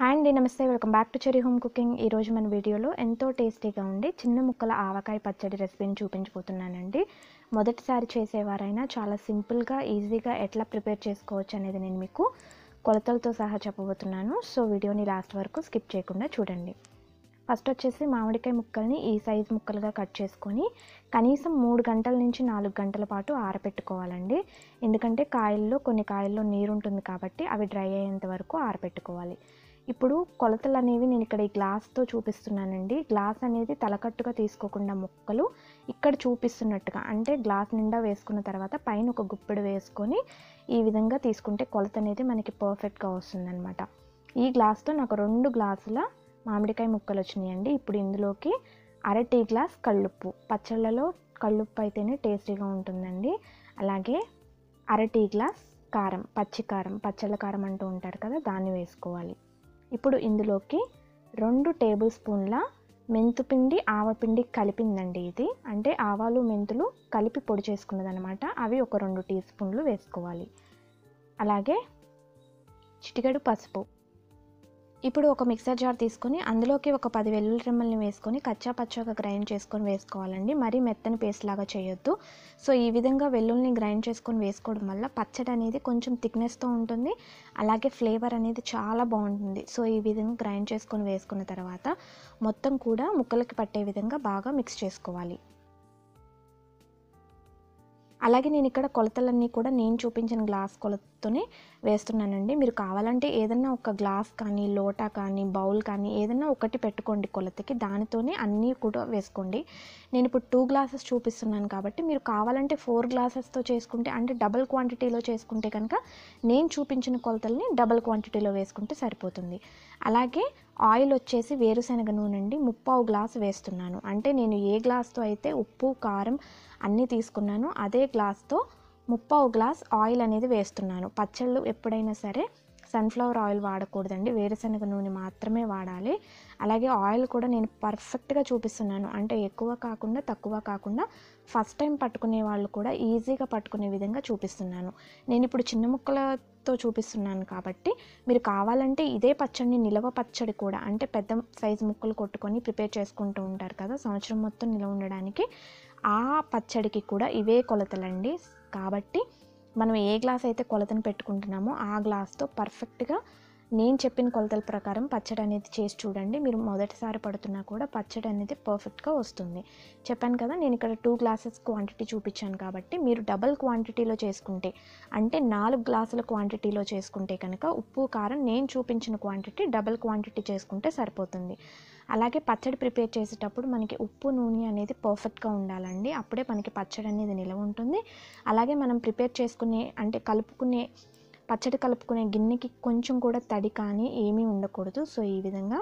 hi అండి నమస్తే welcome back to cherry home cooking ఈరోజు మన వీడియోలో ఎంతో టేస్టీగా ఉండి చిన్న ముక్కల ఆవకాయ పచ్చడి రెసిపీని చూపించబోతున్నానండి మొదటిసారి చేసేవారైనా చాలా సింపుల్గా ఈజీగా ఎట్లా ప్రిపేర్ చేసుకోవచ్చు అనేది నేను మీకు కొలతలతో సహా చెప్పబోతున్నాను సో వీడియోని లాస్ట్ వరకు స్కిప్ చేయకుండా చూడండి ఫస్ట్ వచ్చేసి మామిడికాయ ముక్కల్ని ఈ సైజ్ ముక్కలుగా కట్ చేసుకొని కనీసం మూడు గంటల నుంచి నాలుగు గంటల పాటు ఆరబెట్టుకోవాలండి ఎందుకంటే కాయల్లో కొన్ని కాయల్లో నీరు ఉంటుంది కాబట్టి అవి డ్రై అయ్యేంత వరకు ఆరబెట్టుకోవాలి ఇప్పుడు కొలతలు అనేవి నేను ఇక్కడ ఈ గ్లాస్తో చూపిస్తున్నానండి గ్లాస్ అనేది తలకట్టుగా తీసుకోకుండా ముక్కలు ఇక్కడ చూపిస్తున్నట్టుగా అంటే గ్లాస్ నిండా వేసుకున్న తర్వాత పైన ఒక గుప్పెడు వేసుకొని ఈ విధంగా తీసుకుంటే కొలత అనేది మనకి పర్ఫెక్ట్గా వస్తుందన్నమాట ఈ గ్లాస్తో నాకు రెండు గ్లాసుల మామిడికాయ ముక్కలు వచ్చినాయండి ఇప్పుడు ఇందులోకి అర టీ గ్లాస్ కళ్ళుప్పు పచ్చళ్ళలో కళ్ళుప్పు అయితేనే టేస్టీగా ఉంటుందండి అలాగే అర టీ గ్లాస్ కారం పచ్చి కారం పచ్చళ్ళ కారం అంటూ ఉంటారు కదా దాన్ని వేసుకోవాలి ఇప్పుడు ఇందులోకి రెండు టేబుల్ స్పూన్ల మెంతుపిండి ఆవపిండి కలిపిందండి ఇది అంటే ఆవాలు మెంతులు కలిపి పొడి చేసుకున్నదనమాట అవి ఒక రెండు టీ స్పూన్లు వేసుకోవాలి అలాగే చిటికెడు పసుపు ఇప్పుడు ఒక మిక్సర్ జార్ తీసుకొని అందులోకి ఒక పది వెల్లుల్లి రెమ్మల్ని వేసుకొని కచ్చా పచ్చాగా గ్రైండ్ చేసుకొని వేసుకోవాలండి మరీ మెత్తని పేస్ట్ లాగా చేయొద్దు సో ఈ విధంగా వెల్లుల్ని గ్రైండ్ చేసుకొని వేసుకోవడం వల్ల పచ్చడి అనేది కొంచెం థిక్నెస్తో ఉంటుంది అలాగే ఫ్లేవర్ అనేది చాలా బాగుంటుంది సో ఈ విధంగా గ్రైండ్ చేసుకొని వేసుకున్న తర్వాత మొత్తం కూడా ముక్కలకి పట్టే విధంగా బాగా మిక్స్ చేసుకోవాలి అలాగే నేను ఇక్కడ కొలతలన్నీ కూడా నేను చూపించిన గ్లాస్ కొలతతోనే వేస్తున్నానండి మీరు కావాలంటే ఏదన్నా ఒక గ్లాస్ కానీ లోటా కానీ బౌల్ కానీ ఏదన్నా ఒకటి పెట్టుకోండి కొలతకి దానితోనే అన్నీ కూడా వేసుకోండి నేను ఇప్పుడు టూ గ్లాసెస్ చూపిస్తున్నాను కాబట్టి మీరు కావాలంటే ఫోర్ గ్లాసెస్తో చేసుకుంటే అంటే డబల్ క్వాంటిటీలో చేసుకుంటే కనుక నేను చూపించిన కొలతల్ని డబల్ క్వాంటిటీలో వేసుకుంటే సరిపోతుంది అలాగే ఆయిల్ వచ్చేసి వేరుశనగ నూనె అండి ముప్పావు గ్లాస్ వేస్తున్నాను అంటే నేను ఏ గ్లాస్తో అయితే ఉప్పు కారం అన్నీ తీసుకున్నాను అదే గ్లాస్తో ముప్పావు గ్లాస్ ఆయిల్ అనేది వేస్తున్నాను పచ్చళ్ళు ఎప్పుడైనా సరే సన్ఫ్లవర్ ఆయిల్ వాడకూడదండి వేరుశనగ నూనె మాత్రమే వాడాలి అలాగే ఆయిల్ కూడా నేను పర్ఫెక్ట్గా చూపిస్తున్నాను అంటే ఎక్కువ కాకుండా తక్కువ కాకుండా ఫస్ట్ టైం పట్టుకునే వాళ్ళు కూడా ఈజీగా పట్టుకునే విధంగా చూపిస్తున్నాను నేను ఇప్పుడు చిన్న ముక్కలతో చూపిస్తున్నాను కాబట్టి మీరు కావాలంటే ఇదే పచ్చడిని నిలవ పచ్చడి కూడా అంటే పెద్ద సైజు ముక్కలు కొట్టుకొని ప్రిపేర్ చేసుకుంటూ ఉంటారు కదా సంవత్సరం మొత్తం నిలవ ఉండడానికి ఆ పచ్చడికి కూడా ఇవే కొలతలండి కాబట్టి మనం ఏ గ్లాస్ అయితే కొలతను పెట్టుకుంటున్నామో ఆ గ్లాస్తో పర్ఫెక్ట్గా నేను చెప్పిన కొలతల ప్రకారం పచ్చడి అనేది చేసి చూడండి మీరు మొదటిసారి పడుతున్నా కూడా పచ్చడి అనేది పర్ఫెక్ట్గా వస్తుంది చెప్పాను కదా నేను ఇక్కడ టూ గ్లాసెస్ క్వాంటిటీ చూపించాను కాబట్టి మీరు డబల్ క్వాంటిటీలో చేసుకుంటే అంటే నాలుగు గ్లాసుల క్వాంటిటీలో చేసుకుంటే కనుక ఉప్పు కారం నేను చూపించిన క్వాంటిటీ డబల్ క్వాంటిటీ చేసుకుంటే సరిపోతుంది అలాగే పచ్చడి ప్రిపేర్ చేసేటప్పుడు మనకి ఉప్పు నూనె అనేది పర్ఫెక్ట్గా ఉండాలండి అప్పుడే మనకి పచ్చడి అనేది నిలవ ఉంటుంది అలాగే మనం ప్రిపేర్ చేసుకునే అంటే కలుపుకునే పచ్చడి కలుపుకునే గిన్నెకి కొంచెం కూడా తడి కానీ ఏమీ ఉండకూడదు సో ఈ విధంగా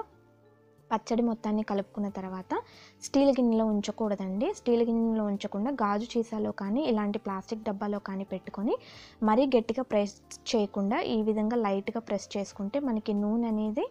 పచ్చడి మొత్తాన్ని కలుపుకున్న తర్వాత స్టీల్ గిన్నెలో ఉంచకూడదండి స్టీల్ గిన్నెలో ఉంచకుండా గాజు చీసాలో కానీ ఇలాంటి ప్లాస్టిక్ డబ్బాలో కానీ పెట్టుకొని మరీ గట్టిగా ప్రెస్ చేయకుండా ఈ విధంగా లైట్గా ప్రెస్ చేసుకుంటే మనకి నూనె అనేది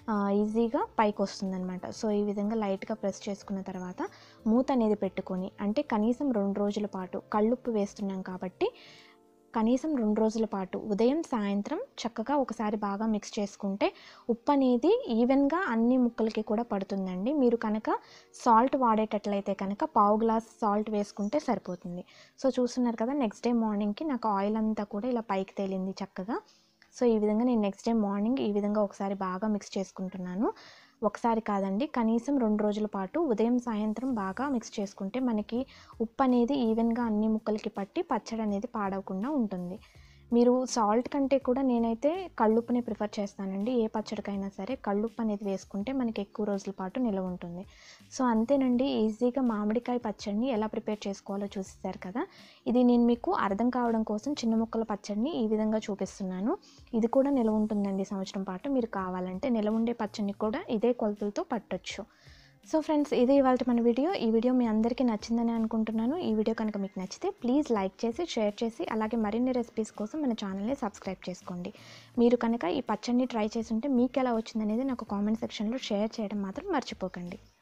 ఈజీగా పైకి వస్తుందన్నమాట సో ఈ విధంగా లైట్గా ప్రెస్ చేసుకున్న తర్వాత మూత అనేది పెట్టుకొని అంటే కనీసం రెండు రోజుల పాటు కళ్ళుప్పు వేస్తున్నాం కాబట్టి కనీసం రెండు రోజుల పాటు ఉదయం సాయంత్రం చక్కగా ఒకసారి బాగా మిక్స్ చేసుకుంటే ఉప్పు అనేది ఈవెన్గా అన్ని ముక్కలకి కూడా పడుతుందండి మీరు కనుక సాల్ట్ వాడేటట్లయితే కనుక పావు గ్లాస్ సాల్ట్ వేసుకుంటే సరిపోతుంది సో చూస్తున్నారు కదా నెక్స్ట్ డే మార్నింగ్కి నాకు ఆయిల్ అంతా కూడా ఇలా పైకి తేలింది చక్కగా సో ఈ విధంగా నేను నెక్స్ట్ డే మార్నింగ్ ఈ విధంగా ఒకసారి బాగా మిక్స్ చేసుకుంటున్నాను ఒకసారి కాదండి కనీసం రెండు రోజుల పాటు ఉదయం సాయంత్రం బాగా మిక్స్ చేసుకుంటే మనకి ఉప్పు అనేది ఈవెన్గా అన్ని ముక్కలకి పట్టి పచ్చడి అనేది పాడవకుండా ఉంటుంది మీరు సాల్ట్ కంటే కూడా నేనైతే కళ్ళుప్పుని ప్రిఫర్ చేస్తానండి ఏ పచ్చడికైనా సరే కళ్ళుప్పు అనేది వేసుకుంటే మనకి ఎక్కువ రోజుల పాటు నిలవ ఉంటుంది సో అంతేనండి ఈజీగా మామిడికాయ పచ్చడిని ఎలా ప్రిపేర్ చేసుకోవాలో చూసేసారు కదా ఇది నేను మీకు అర్థం కావడం కోసం చిన్న ముక్కల పచ్చడిని ఈ విధంగా చూపిస్తున్నాను ఇది కూడా నిలవ ఉంటుందండి సంవత్సరం పాటు మీరు కావాలంటే నిలవ ఉండే పచ్చడిని కూడా ఇదే కొలతలతో పట్టొచ్చు సో ఫ్రెండ్స్ ఇది ఇవాళ మన వీడియో ఈ వీడియో మీ అందరికీ నచ్చిందని అనుకుంటున్నాను ఈ వీడియో కనుక మీకు నచ్చితే ప్లీజ్ లైక్ చేసి షేర్ చేసి అలాగే మరిన్ని రెసిపీస్ కోసం మన ఛానల్ని సబ్స్క్రైబ్ చేసుకోండి మీరు కనుక ఈ పచ్చడిని ట్రై చేసి ఉంటే మీకు ఎలా వచ్చిందనేది నాకు కామెంట్ సెక్షన్లో షేర్ చేయడం మాత్రం మర్చిపోకండి